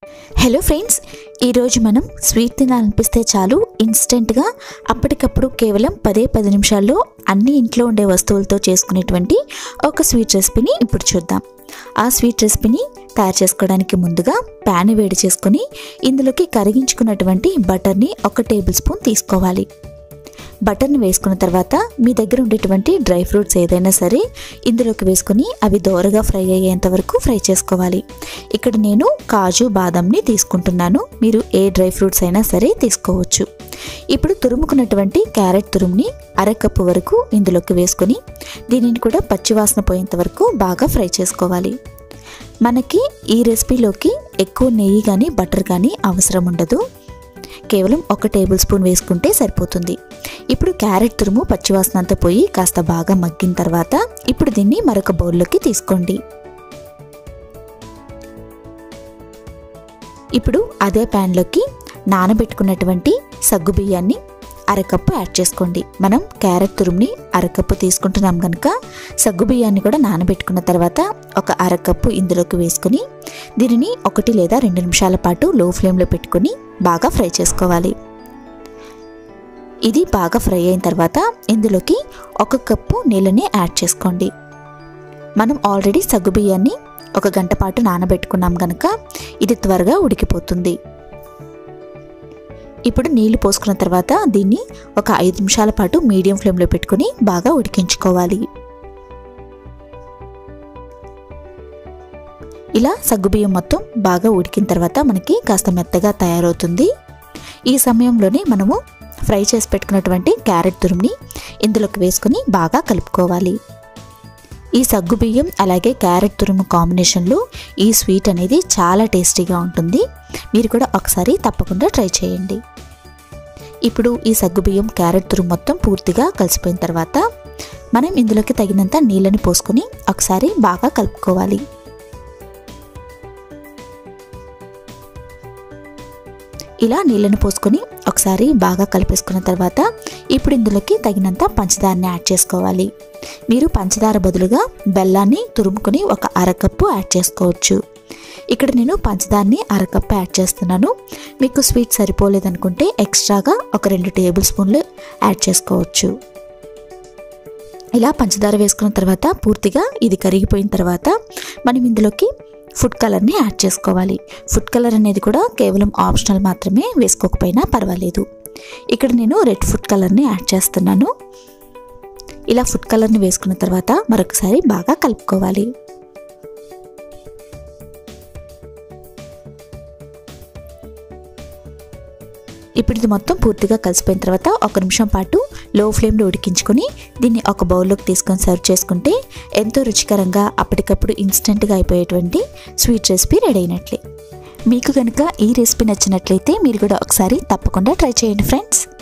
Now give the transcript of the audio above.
hello friends ఈరోజు మనం sweet తినాలనిపిస్తే చాలు ఇన్స్టెంట్గా అప్పటికప్పుడు కేవలం పదే పది నిమిషాల్లో అన్ని ఇంట్లో ఉండే వస్తువులతో చేసుకునేటువంటి ఒక స్వీట్ రెసిపీని ఇప్పుడు చూద్దాం ఆ స్వీట్ రెసిపీని తయారు చేసుకోవడానికి ముందుగా ప్యాన్ వేడి చేసుకొని ఇందులోకి కరిగించుకున్నటువంటి బటర్ని ఒక టేబుల్ స్పూన్ తీసుకోవాలి బటర్ని వేసుకున్న తర్వాత మీ దగ్గర ఉండేటువంటి డ్రై ఫ్రూట్స్ ఏదైనా సరే ఇందులోకి వేసుకొని అవి దోరగా ఫ్రై అయ్యేంత వరకు ఫ్రై చేసుకోవాలి ఇక్కడ నేను కాజు బాదంని తీసుకుంటున్నాను మీరు ఏ డ్రై ఫ్రూట్స్ అయినా సరే తీసుకోవచ్చు ఇప్పుడు తురుముకున్నటువంటి క్యారెట్ తురుముని అరకప్పు వరకు ఇందులోకి వేసుకొని దీనిని కూడా పచ్చివాసన పోయేంత వరకు బాగా ఫ్రై చేసుకోవాలి మనకి ఈ రెసిపీలోకి ఎక్కువ నెయ్యి కానీ బటర్ కానీ అవసరం ఉండదు కేవలం ఒక టేబుల్ స్పూన్ వేసుకుంటే సరిపోతుంది ఇప్పుడు క్యారెట్ తురుము పచ్చివాసన అంతా పోయి కాస్త బాగా మగ్గిన తర్వాత ఇప్పుడు దీన్ని మరొక బౌల్లోకి తీసుకోండి ఇప్పుడు అదే ప్యాన్లోకి నానబెట్టుకున్నటువంటి సగ్గు బియ్యాన్ని అరకప్పు యాడ్ చేసుకోండి మనం క్యారెట్ తురుముని అరకప్పు తీసుకుంటున్నాం కనుక సగ్గు బియ్యాన్ని కూడా నానబెట్టుకున్న తర్వాత ఒక అరకప్పు ఇందులోకి వేసుకొని దీనిని ఒకటి లేదా రెండు నిమిషాల పాటు లో ఫ్లేమ్లో పెట్టుకొని బాగా ఫ్రై చేసుకోవాలి ఇది బాగా ఫ్రై అయిన తర్వాత ఇందులోకి ఒక కప్పు నీళ్ళని యాడ్ చేసుకోండి మనం ఆల్రెడీ సగ్గు బియ్యాన్ని ఒక గంట పాటు నానబెట్టుకున్నాం కనుక ఇది త్వరగా ఉడికిపోతుంది ఇప్పుడు నీళ్లు పోసుకున్న తర్వాత దీన్ని ఒక ఐదు నిమిషాల పాటు మీడియం ఫ్లేమ్లో పెట్టుకుని బాగా ఉడికించుకోవాలి ఇలా సగ్గుబియ్యం మొత్తం బాగా ఉడికిన తర్వాత మనకి కాస్త మెత్తగా తయారవుతుంది ఈ సమయంలోనే మనము ఫ్రై చేసి పెట్టుకున్నటువంటి క్యారెట్ తురుముని ఇందులోకి వేసుకుని బాగా కలుపుకోవాలి ఈ సగ్గు బియ్యం అలాగే క్యారెట్ తురుము కాంబినేషన్లో ఈ స్వీట్ అనేది చాలా టేస్టీగా ఉంటుంది మీరు కూడా ఒకసారి తప్పకుండా ట్రై చేయండి ఇప్పుడు ఈ సగ్గుబియ్యం క్యారెట్ తురుము మొత్తం పూర్తిగా కలిసిపోయిన తర్వాత మనం ఇందులోకి తగినంత నీళ్ళని పోసుకొని ఒకసారి బాగా కలుపుకోవాలి ఇలా నీళ్ళని పోసుకొని ఒకసారి బాగా కలిపేసుకున్న తర్వాత ఇప్పుడు ఇందులోకి తగినంత పంచదారని యాడ్ చేసుకోవాలి మీరు పంచదార బదులుగా బెల్లాన్ని తురుముకొని ఒక అరకప్పు యాడ్ చేసుకోవచ్చు ఇక్కడ నేను పంచదారని అరకప్పు యాడ్ చేస్తున్నాను మీకు స్వీట్ సరిపోలేదనుకుంటే ఎక్స్ట్రాగా ఒక రెండు టేబుల్ స్పూన్లు యాడ్ చేసుకోవచ్చు ఇలా పంచదార వేసుకున్న తర్వాత పూర్తిగా ఇది కరిగిపోయిన తర్వాత మనం ఇందులోకి ఫుడ్ కలర్ని యాడ్ చేసుకోవాలి ఫుడ్ కలర్ అనేది కూడా కేవలం ఆప్షనల్ మాత్రమే వేసుకోకపోయినా పర్వాలేదు ఇక్కడ నేను రెడ్ ఫుడ్ కలర్ని యాడ్ చేస్తున్నాను ఇలా ఫుడ్ కలర్ని వేసుకున్న తర్వాత మరొకసారి బాగా కలుపుకోవాలి ఇప్పుడు ఇది మొత్తం పూర్తిగా కలిసిపోయిన తర్వాత ఒక నిమిషం పాటు లో ఫ్లేమ్లో ఉడికించుకొని దీన్ని ఒక బౌల్లోకి తీసుకొని సర్వ్ చేసుకుంటే ఎంతో రుచికరంగా అప్పటికప్పుడు ఇన్స్టెంట్గా అయిపోయేటువంటి స్వీట్ రెసిపీ రెడీ అయినట్లే మీకు కనుక ఈ రెసిపీ నచ్చినట్లయితే మీరు కూడా ఒకసారి తప్పకుండా ట్రై చేయండి ఫ్రెండ్స్